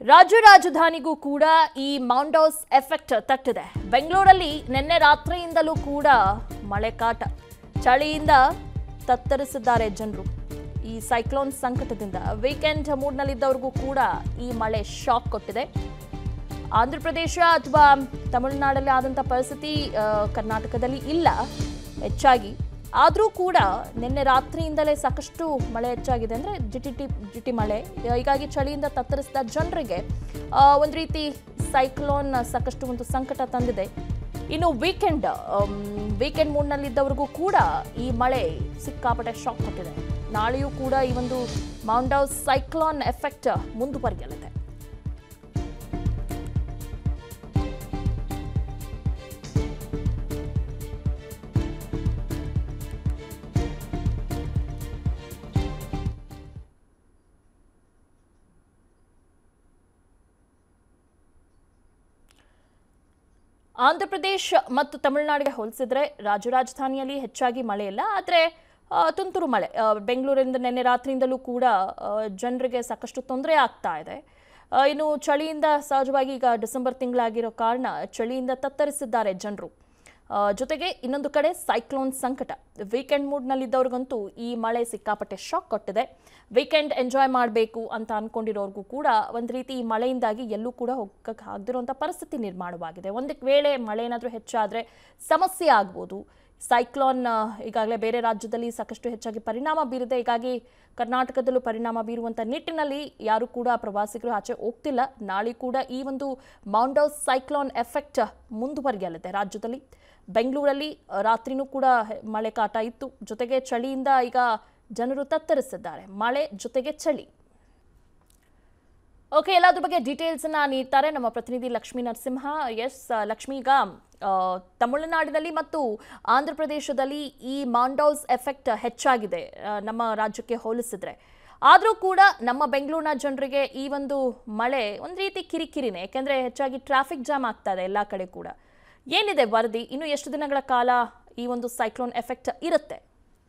ರಾಜ್ಯ ರಾಜಧಾನಿಗೂ ಕೂಡ ಈ ಮೌಂಡೌಸ್ ಎಫೆಕ್ಟ್ ತಟ್ಟಿದೆ ಬೆಂಗಳೂರಲ್ಲಿ ನಿನ್ನೆ ರಾತ್ರಿಯಿಂದಲೂ ಕೂಡ ಮಳೆ ಕಾಟ ಚಳಿಯಿಂದ ತತ್ತರಿಸಿದ್ದಾರೆ ಜನರು ಈ ಸೈಕ್ಲೋನ್ ಸಂಕಟದಿಂದ ವೀಕೆಂಡ್ ಮೂಡ್ನಲ್ಲಿದ್ದವ್ರಿಗೂ ಕೂಡ ಈ ಮಳೆ ಶಾಕ್ ಕೊಟ್ಟಿದೆ ಆಂಧ್ರ ಪ್ರದೇಶ ಅಥವಾ ತಮಿಳುನಾಡಲ್ಲಿ ಆದಂಥ ಪರಿಸ್ಥಿತಿ ಆ, ಕರ್ನಾಟಕದಲ್ಲಿ ಇಲ್ಲ ಹೆಚ್ಚಾಗಿ ಆದರೂ ಕೂಡ ನಿನ್ನೆ ರಾತ್ರಿಯಿಂದಲೇ ಸಾಕಷ್ಟು ಮಳೆ ಹೆಚ್ಚಾಗಿದೆ ಅಂದರೆ ಜಿಟಿಟಿ ಜಿಟಿ ಮಳೆ ಹೀಗಾಗಿ ಚಳಿಯಿಂದ ತತ್ತರಿಸಿದ ಜನರಿಗೆ ಆ, ಒಂದು ರೀತಿ ಸೈಕ್ಲೋನ್ ಸಾಕಷ್ಟು ಒಂದು ಸಂಕಟ ತಂದಿದೆ ಇನ್ನು ವೀಕೆಂಡ್ ವೀಕೆಂಡ್ ಮೂಡ್ನಲ್ಲಿದ್ದವ್ರಿಗೂ ಕೂಡ ಈ ಮಳೆ ಸಿಕ್ಕಾಪಟ್ಟೆ ಶಾಕ್ ಕೊಟ್ಟಿದೆ ನಾಳೆಯೂ ಕೂಡ ಈ ಒಂದು ಮೌಂಡೌಸ್ ಸೈಕ್ಲೋನ್ ಎಫೆಕ್ಟ್ ಮುಂದುವರಿಯಲಿದೆ ಆಂಧ್ರ ಪ್ರದೇಶ್ ಮತ್ತು ತಮಿಳುನಾಡಿಗೆ ಹೋಲಿಸಿದ್ರೆ ರಾಜ್ಯ ರಾಜಧಾನಿಯಲ್ಲಿ ಹೆಚ್ಚಾಗಿ ಮಳೆ ಇಲ್ಲ ಆದರೆ ತುಂತುರು ಮಳೆ ಆ, ಬೆಂಗಳೂರಿಂದ ನಿನ್ನೆ ರಾತ್ರಿಯಿಂದಲೂ ಕೂಡ ಜನರಿಗೆ ಸಾಕಷ್ಟು ತೊಂದರೆ ಆಗ್ತಾ ಇದೆ ಆ, ಇನ್ನು ಚಳಿಯಿಂದ ಸಹಜವಾಗಿ ಈಗ ಡಿಸೆಂಬರ್ ತಿಂಗಳಾಗಿರೋ ಕಾರಣ ಚಳಿಯಿಂದ ತತ್ತರಿಸಿದ್ದಾರೆ ಜನರು ಆ, ಜೊತೆಗೆ ಇನ್ನೊಂದು ಕಡೆ ಸೈಕ್ಲೋನ್ ಸಂಕಟ ವೀಕೆಂಡ್ ಮೂಡ್ನಲ್ಲಿದ್ದವ್ರಿಗಂತೂ ಈ ಮಳೆ ಸಿಕ್ಕಾಪಟ್ಟೆ ಶಾಕ್ ಕೊಟ್ಟಿದೆ ವೀಕೆಂಡ್ ಎಂಜಾಯ್ ಮಾಡಬೇಕು ಅಂತ ಅನ್ಕೊಂಡಿರೋರ್ಗೂ ಕೂಡ ಒಂದು ರೀತಿ ಈ ಮಳೆಯಿಂದಾಗಿ ಎಲ್ಲೂ ಕೂಡ ಹೋಗಕ್ಕೆ ಆಗದಿರುವಂಥ ಪರಿಸ್ಥಿತಿ ನಿರ್ಮಾಣವಾಗಿದೆ ಒಂದು ವೇಳೆ ಮಳೆ ಏನಾದರೂ ಹೆಚ್ಚಾದರೆ ಸಮಸ್ಯೆ ಆಗ್ಬೋದು ಸೈಕ್ಲೋನ್ ಆ, ಈಗಾಗಲೇ ಬೇರೆ ರಾಜ್ಯದಲ್ಲಿ ಸಾಕಷ್ಟು ಹೆಚ್ಚಾಗಿ ಪರಿಣಾಮ ಬೀರಿದೆ ಹೀಗಾಗಿ ಕರ್ನಾಟಕದಲ್ಲೂ ಪರಿಣಾಮ ಬೀರುವಂಥ ನಿಟ್ಟಿನಲ್ಲಿ ಯಾರು ಕೂಡ ಪ್ರವಾಸಿಗರು ಆಚೆ ಹೋಗ್ತಿಲ್ಲ ನಾಳೆ ಕೂಡ ಈ ಒಂದು ಮೌಂಡೌಸ್ ಸೈಕ್ಲೋನ್ ಎಫೆಕ್ಟ್ ಮುಂದುವರಿಯಲಿದೆ ರಾಜ್ಯದಲ್ಲಿ ಬೆಂಗಳೂರಲ್ಲಿ ಆ, ರಾತ್ರಿನೂ ಕೂಡ ಹೆ- ಮಳೆ ಕಾಟ ಇತ್ತು ಜೊತೆಗೆ ಚಳಿಯಿಂದ ಈಗ ಜನರು ತತ್ತರಿಸಿದ್ದಾರೆ ಮಳೆ ಜೊತೆಗೆ ಚಳಿ ಓಕೆ ಎಲ್ಲದ್ರ ಬಗ್ಗೆ ಡೀಟೇಲ್ಸ್ನ ನೀಡ್ತಾರೆ ನಮ್ಮ ಪ್ರತಿನಿಧಿ ಲಕ್ಷ್ಮೀ ನರಸಿಂಹ ಎಸ್ ಲಕ್ಷ್ಮಿ ಈಗ ಆ, ತಮಿಳುನಾಡಿನಲ್ಲಿ ಮತ್ತು ಆಂಧ್ರ ಪ್ರದೇಶದಲ್ಲಿ ಈ ಮಾಂಡೌಸ್ ಎಫೆಕ್ಟ್ ಹೆಚ್ಚಾಗಿದೆ ಆ, ನಮ್ಮ ರಾಜ್ಯಕ್ಕೆ ಹೋಲಿಸಿದ್ರೆ ಆದರೂ ಕೂಡ ನಮ್ಮ ಬೆಂಗಳೂರಿನ ಜನರಿಗೆ ಈ ಒಂದು ಮಳೆ ಒಂದು ರೀತಿ ಕಿರಿಕಿರಿನೇ ಯಾಕೆಂದರೆ ಹೆಚ್ಚಾಗಿ ಟ್ರಾಫಿಕ್ ಜಾಮ್ ಆಗ್ತಾ ಇದೆ ಎಲ್ಲ ಕಡೆ ಕೂಡ ಏನಿದೆ ವರದಿ ಇನ್ನು ಎಷ್ಟು ದಿನಗಳ ಕಾಲ ಈ ಒಂದು ಸೈಕ್ಲೋನ್ ಎಫೆಕ್ಟ್ ಇರುತ್ತೆ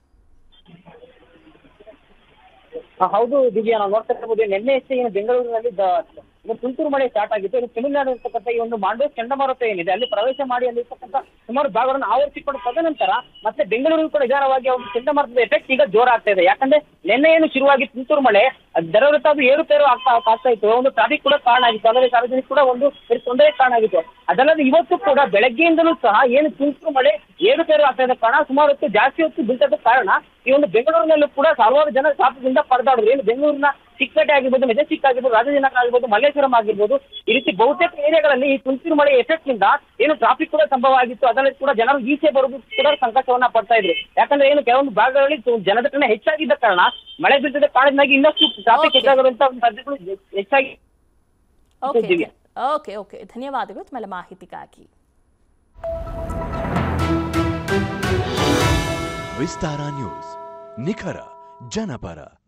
ಆ, ಹೌದು ದಿವ್ಯಾ ನಾವು ನೋಡ್ತಾ ಇರ್ಬೋದು ನಿನ್ನೆ ಅಷ್ಟೇ ಏನು ಬೆಂಗಳೂರಿನಲ್ಲಿ ದ- ಒಂದು ತುಂತುರು ಮಳೆ ಸ್ಟಾರ್ಟ್ ಆಗಿತ್ತು ಇನ್ನು ತಮಿಳುನಾಡು ಇರ್ತಕ್ಕಂಥ ಈ ಒಂದು ಮಾಂಡೋಸ್ ಚಂಡಮಾರುತ ಏನಿದೆ ಅಲ್ಲಿ ಪ್ರವೇಶ ಮಾಡಿ ಅಲ್ಲಿ ಇರ್ತಕ್ಕಂಥ ಸುಮಾರು ಭಾಗಗಳನ್ನು ಆವರಿಸಿಕೊಂಡು ತದನಂತರ ಮತ್ತೆ ಬೆಂಗಳೂರಿಗೂ ಕೂಡ ನಿಧಾನವಾಗಿ ಒಂದು ಚಂಡಮಾರುತದ ಎಫೆಕ್ಟ್ ಈಗ ಜೋರಾಗ್ತಾ ಇದೆ ಯಾಕಂದ್ರೆ ನಿನ್ನೆ ಏನು ಶುರುವಾಗಿ ತುಂತುರು ಮಳೆ ದರವೃತ್ತ ಅದು ಏರುಪೇರು ಆಗ್ತಾ ಆಗ್ತಾ ಇತ್ತು ಒಂದು ಟ್ರಾಫಿಕ್ ಕೂಡ ಕಾರಣ ಆಗಿತ್ತು ಅದರಲ್ಲಿ ಸಾರ್ವಜನಿಕ ಕೂಡ ಒಂದು very ತೊಂದರೆ ಕಾರಣ ಆಗಿತ್ತು ಅದಲ್ಲದೆ ಇವತ್ತು ಕೂಡ ಬೆಳಗ್ಗೆಯಿಂದಲೂ ಸಹ ಏನು ತುಂತುರು ಮಳೆ ಏರುಪೇರು ಆಗ್ತಾ ಇದೆ ಕಾರಣ ಸುಮಾರು ಹೊತ್ತು ಜಾಸ್ತಿ ಹೊತ್ತು ಬೀಳ್ತದ ಕಾರಣ ಈ ಒಂದು ಬೆಂಗಳೂರಿನಲ್ಲೂ ಕೂಡ ಸಾವಿರಾರು ಜನ ಟ್ರಾಫಿಕ್ ಇಂದ ಪರದಾಡಿದ್ರು ಏನು ಬೆಂಗಳೂರಿನ ಚಿಕ್ಕಪೇಟೆ ಆಗಿರ್ಬೋದು ಮೆಜೆಸ್ಟಿಕ್ ಆಗಿರ್ಬೋದು ರಾಜಾಜಿನಗರ ಆಗಿರ್ಬೋದು ಮಲ್ಲೇಶ್ವರಂ ಆಗಿರ್ಬೋದು ಈ ರೀತಿ ಬಹುತೇಕ ಏರಿಯಾಗಳಲ್ಲಿ ಈ ತುಂತುರು ಮಳೆ ಎಫೆಕ್ಟ್ ನಿಂದ ಏನು ಟ್ರಾಫಿಕ್ ಕೂಡ ಸಂಭವ ಆಗಿತ್ತು ಅದರಲ್ಲಿ ಕೂಡ ಜನರು ಈಚೆ ಬರೋದು ಕೂಡ ಸಂಕಷ್ಟವನ್ನ ಪಡ್ತಾ ಇದ್ರು ಯಾಕಂದ್ರೆ ಏನು ಕೆಲವೊಂದು ಭಾಗಗಳಲ್ಲಿ ತು- ಜನದಟ್ಟಣೆ ಹೆಚ್ಚಾಗಿದ್ದ ಕಾರಣ ಮಳೆ ಬೀಳ್ತಿದ್ದ ಕಾರಣದಿಂದಾಗಿ ಇನ್ನಷ್ಟು ಟ್ರಾಫಿಕ್ Okay. ಹೆಚ್ಚಾಗಿರುವಂತ ಒಂದು ಸಾಧ್ಯತೆಗಳು ಹೆಚ್ಚಾಗಿ ಓಕೆ ದಿವ್ಯಾ. ಓಕೆ ಓಕೆ ಧನ್ಯವಾದಗಳು ತಮ್ಮೆಲ್ಲ ಮಾಹಿತಿಗಾಗಿ ವಿಸ್ತಾರ ನ್ಯೂಸ್ ನಿಖರ ಜನಪರ